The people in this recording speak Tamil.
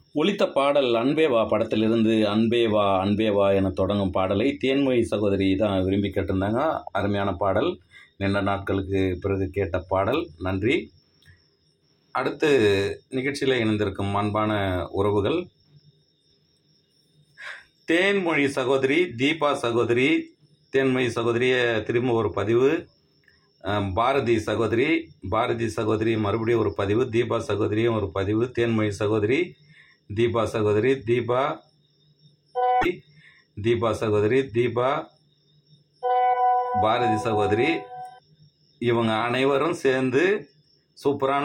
ஒலித்த பாடல் அன்பே வா படத்திலிருந்து அன்பே வா அன்பே வா என தொடங்கும் பாடலை தேன்மொழி சகோதரி தான் விரும்பி கேட்டிருந்தாங்க அருமையான பாடல் நீண்ட நாட்களுக்கு பிறகு கேட்ட பாடல் நன்றி அடுத்து நிகழ்ச்சியில் இணைந்திருக்கும் அன்பான உறவுகள் தேன்மொழி சகோதரி தீபா சகோதரி தேன்மொழி சகோதரியை திரும்ப ஒரு பதிவு அஹ், பாரதி சகோதரி பாரதி சகோதரி மறுபடியும் ஒரு பதிவு தீபா சகோதரியும் ஒரு பதிவு தேன்மொழி சகோதரி தீபா சகோதரி தீபா தீபா சகோதரி தீபா பாரதி சகோதரி இவங்க அனைவரும் சேர்ந்து சூப்பரான